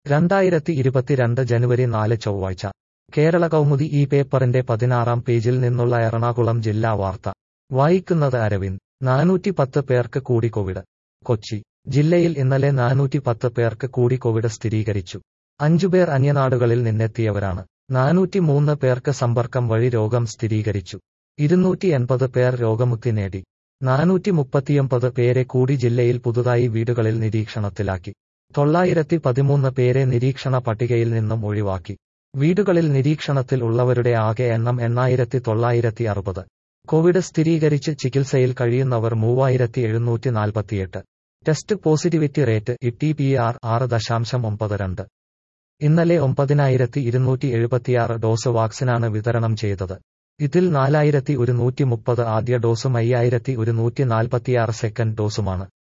രണ്ടായിരത്തി ഇരുപത്തിരണ്ട് ജനുവരി നാല് ചൊവ്വാഴ്ച കേരള കൗമുദി ഈ പേപ്പറിന്റെ പതിനാറാം പേജിൽ നിന്നുള്ള എറണാകുളം ജില്ലാ വാർത്ത വായിക്കുന്നത് അരവിന്ദ് നാനൂറ്റി പത്ത് പേർക്ക് കൂടി കോവിഡ് കൊച്ചി ജില്ലയിൽ ഇന്നലെ നാനൂറ്റി പത്ത് പേർക്ക് കൂടി കോവിഡ് സ്ഥിരീകരിച്ചു അഞ്ചുപേർ അന്യനാടുകളിൽ നിന്നെത്തിയവരാണ് നാനൂറ്റി മൂന്ന് പേർക്ക് സമ്പർക്കം വഴി രോഗം സ്ഥിരീകരിച്ചു ഇരുന്നൂറ്റി എൺപത് പേർ രോഗമുക്തി നേടി നാനൂറ്റി മുപ്പത്തിയൊമ്പത് പേരെ കൂടി ജില്ലയിൽ പുതുതായി വീടുകളിൽ നിരീക്ഷണത്തിലാക്കി തൊള്ളായിരത്തി പതിമൂന്ന് പേരെ നിരീക്ഷണ പട്ടികയിൽ നിന്നും ഒഴിവാക്കി വീടുകളിൽ നിരീക്ഷണത്തിൽ ഉള്ളവരുടെ ആകെ എണ്ണം എണ്ണായിരത്തി തൊള്ളായിരത്തി അറുപത് കോവിഡ് സ്ഥിരീകരിച്ച് ചികിത്സയിൽ കഴിയുന്നവർ മൂവായിരത്തി എഴുന്നൂറ്റി നാൽപ്പത്തിയെട്ട് test positivity rate E P R ആറ് ദശാംശം ഒമ്പത് രണ്ട് ഇന്നലെ ഒമ്പതിനായിരത്തി ഇരുന്നൂറ്റി എഴുപത്തിയാറ് ഡോസ് വാക്സിനാണ് വിതരണം ചെയ്തത് ഇതിൽ നാലായിരത്തി ഒരുന്നൂറ്റി മുപ്പത് ആദ്യ ഡോസും അയ്യായിരത്തി ഒരുന്നൂറ്റി നാൽപ്പത്തിയാറ് സെക്കൻഡ് ഡോസുമാണ്